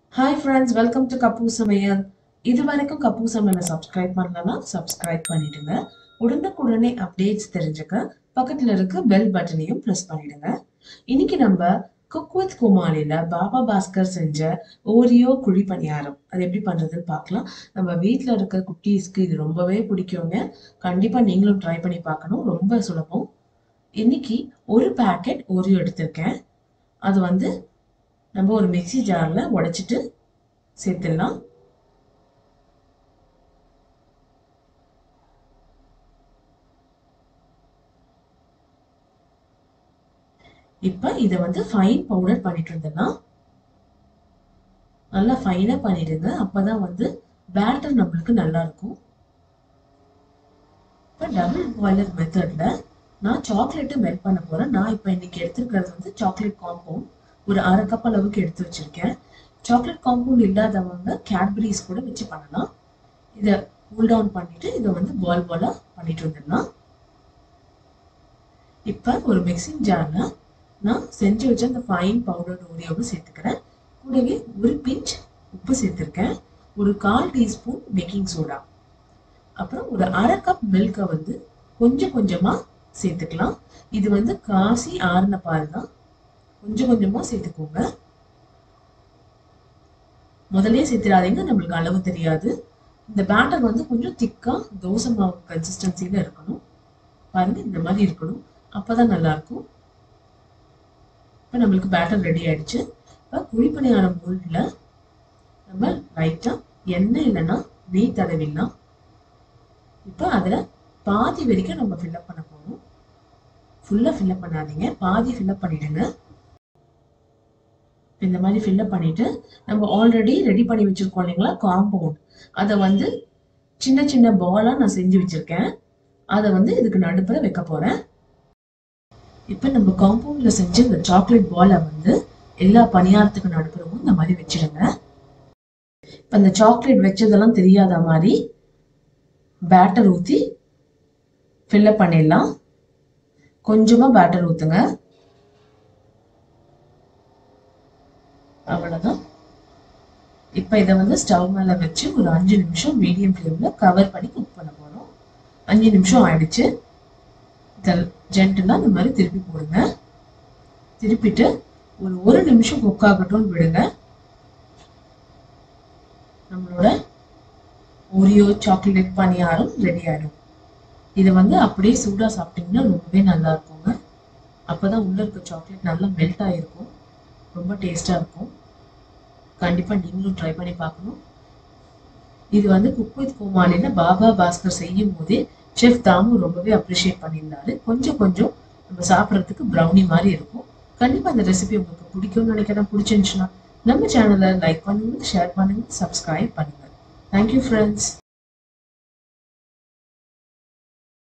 hi friends welcome to கப்பு சமையல் இது வரைக்கும் கப்பு சமையலை சப்ஸ்கிரைப் பண்ணலன்னா சப்ஸ்கிரைப் பண்ணிடுங்க உடனுக்குடனே அப்டேட்ஸ் தெரிஞ்சுக்க பக்கத்துல இருக்க பெல் பட்டனையும் ப்ரெஸ் பண்ணிடுங்க இன்னைக்கு நம்ம குக் வித் குமாரில பாபா பாஸ்கர் செஞ்ச ஓரியோ குழி பணியாரம் அது எப்படி பண்றதுன்னு பார்க்கலாம் நம்ம வீட்டில் இருக்க குட்டீஸ்க்கு இது ரொம்பவே பிடிக்குங்க கண்டிப்பா நீங்களும் ட்ரை பண்ணி பார்க்கணும் ரொம்ப சுலபம் இன்னைக்கு ஒரு பேக்கெட் ஓரியோ எடுத்திருக்கேன் அது வந்து நம்ம ஒரு மிக்ஸி ஜார்ல உடைச்சிட்டு சேர்த்துடலாம் இப்ப இதை வந்து ஃபைன் பவுடர் பண்ணிட்டு இருந்தேன்னா நல்லா ஃபைனா பண்ணிடுங்க அப்பதான் வந்து பேட்டர் நம்மளுக்கு நல்லா இருக்கும் இப்போ டபுள் பாய்லர் மெத்தட்ல நான் சாக்லேட்டு மெல்ட் பண்ண போறேன் நான் இப்போ இன்னைக்கு எடுத்துருக்கிறது வந்து சாக்லேட் காம்பவுண்ட் ஒரு அரை கப் அளவுக்கு எடுத்து வச்சிருக்கேன் சாக்லேட் காம்பவுண்ட் இல்லாதவங்க கேட்பரிஸ் கூட வச்சு பண்ணலாம் இதை கூல் டவுன் பண்ணிட்டு இதை வந்து பால் பாலா பண்ணிட்டு வந்துடலாம் இப்போ ஒரு மிக்சிங் ஜார்ல நான் செஞ்சு வச்ச அந்த ஃபைன் பவுடர் ஓரியோவை சேர்த்துக்கிறேன் கூடவே ஒரு பிஞ்ச் உப்பு சேர்த்துருக்கேன் ஒரு கால் டீஸ்பூன் பேக்கிங் சோடா அப்புறம் ஒரு அரை கப் மில்கை வந்து கொஞ்சம் கொஞ்சமா சேர்த்துக்கலாம் இது வந்து காசி ஆறுன பால் தான் கொஞ்சம் கொஞ்சமா சேர்த்துக்கோங்க முதலே சேர்த்துடாதீங்க நம்மளுக்கு அளவு தெரியாது இந்த பேட்டர் வந்து கொஞ்சம் திக்கா தோசை மாவு கன்சிஸ்டன்சில இருக்கணும் பாருங்க இந்த மாதிரி இருக்கணும் அப்பதான் நல்லா இருக்கும் இப்போ நம்மளுக்கு பேட்டர் ரெடி ஆயிடுச்சு இப்போ குழிப்பணியாரம் மூழ்கில் நம்ம லைட்டா எண்ணெய் இல்லைன்னா நெய் தடவிடலாம் இப்போ அதில் பாதி வரைக்கும் நம்ம ஃபில்லப் பண்ண போகிறோம் ஃபுல்லாக ஃபில்லப் பண்ணாதீங்க பாதி ஃபில்லப் பண்ணிடுங்க இந்த மாதிரி ஃபில்லப் பண்ணிட்டு நம்ம ஆல்ரெடி ரெடி பண்ணி வச்சிருக்கோம் இல்லைங்களா காம்பவுண்ட் அதை வந்து சின்ன சின்ன பாலா நான் செஞ்சு வச்சிருக்கேன் அதை வந்து இதுக்கு நடுப்புற வைக்க போறேன் இப்போ நம்ம காம்பவுண்ட்ல செஞ்ச இந்த சாக்லேட் பாலை வந்து எல்லா பணியாரத்துக்கு நடுப்புறவும் இந்த மாதிரி வச்சிடுங்க இப்போ இந்த சாக்லேட் வச்சதெல்லாம் தெரியாத மாதிரி பேட்டர் ஊற்றி ஃபில்லப் பண்ணிடலாம் கொஞ்சமாக பேட்டர் ஊற்றுங்க அவ்வளோதான் இப்போ இதை வந்து ஸ்டவ் மேலே வச்சு ஒரு அஞ்சு நிமிஷம் மீடியம் ஃப்ளேமில் கவர் பண்ணி குக் பண்ண போகிறோம் அஞ்சு நிமிஷம் ஆயிடுச்சு இதை ஜென்டலாக இந்த மாதிரி திருப்பி போடுங்க திருப்பிட்டு ஒரு ஒரு நிமிஷம் குக் ஆகட்டும்னு விடுங்க நம்மளோட ஓரியோ சாக்லேட் பணியாரம் ரெடி ஆகிடும் இதை வந்து அப்படியே சூடாக சாப்பிட்டீங்கன்னா ரொம்பவே நல்லா இருக்குங்க அப்போதான் உள்ள இருக்க சாக்லேட் நல்லா மெல்ட் ஆகிருக்கும் ரொம்ப டேஸ்டாக இருக்கும் கண்டிப்பாக நீங்களும் ட்ரை பண்ணி பார்க்கணும் இது வந்து குக் வித் கோமாளியில் பாபா பாஸ்கர் செய்யும் போதே செஃப் தாமு ரொம்பவே அப்ரிஷியேட் பண்ணியிருந்தாரு கொஞ்சம் கொஞ்சம் நம்ம சாப்பிட்றதுக்கு ப்ரௌனி மாதிரி இருக்கும் கண்டிப்பாக அந்த ரெசிபி உங்களுக்கு பிடிக்கும்னு நினைக்கிறேன் பிடிச்சிருந்துச்சுன்னா நம்ம சேனலை லைக் பண்ணுங்க ஷேர் பண்ணுங்க சப்ஸ்கிரைப் பண்ணுங்க தேங்க்யூ ஃப்ரெண்ட்ஸ்